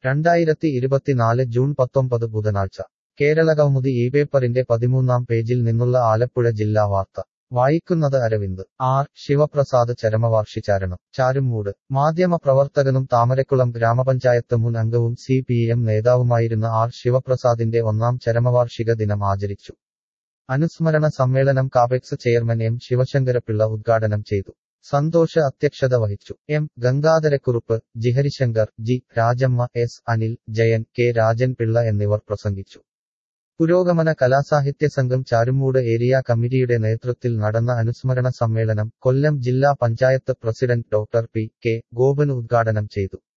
രണ്ടായിരത്തി ഇരുപത്തിനാല് ജൂൺ പത്തൊമ്പത് ബുധനാഴ്ച കേരളകൗമുദി ഈ പേപ്പറിന്റെ പതിമൂന്നാം പേജിൽ നിന്നുള്ള ആലപ്പുഴ ജില്ലാ വാർത്ത വായിക്കുന്നത് അരവിന്ദ് ആർ ശിവപ്രസാദ് ചരമവാർഷിചാരണം ചാരുമൂട് മാധ്യമപ്രവർത്തകനും താമരക്കുളം ഗ്രാമപഞ്ചായത്ത് മുൻ അംഗവും സി പി എം നേതാവുമായിരുന്ന ആർ ശിവപ്രസാദിന്റെ ഒന്നാം ചരമവാർഷിക ദിനം ആചരിച്ചു അനുസ്മരണ സമ്മേളനം കാപെക്സ് ചെയർമാൻ എം ശിവശങ്കരപിള്ള ഉദ്ഘാടനം ചെയ്തു സന്തോഷ അധ്യക്ഷത വഹിച്ചു M Gangadharakurup G Harisankar G Rajamma S Anil Jayan K Rajan Pillai എന്നിവർ പ്രസംഗിച്ചു പുരോഗമന കലാസാഹിത്യ സംഘം ചാരുമൂട് ഏരിയ കമ്മിറ്റിയുടെ നേതൃത്വത്തിൽ നടന്ന അനുസ്മരണ സമ്മേളനം കൊല്ലം ജില്ലാ panchayat president doctor P K Gopan ഉദ്ഘാടനം ചെയ്തു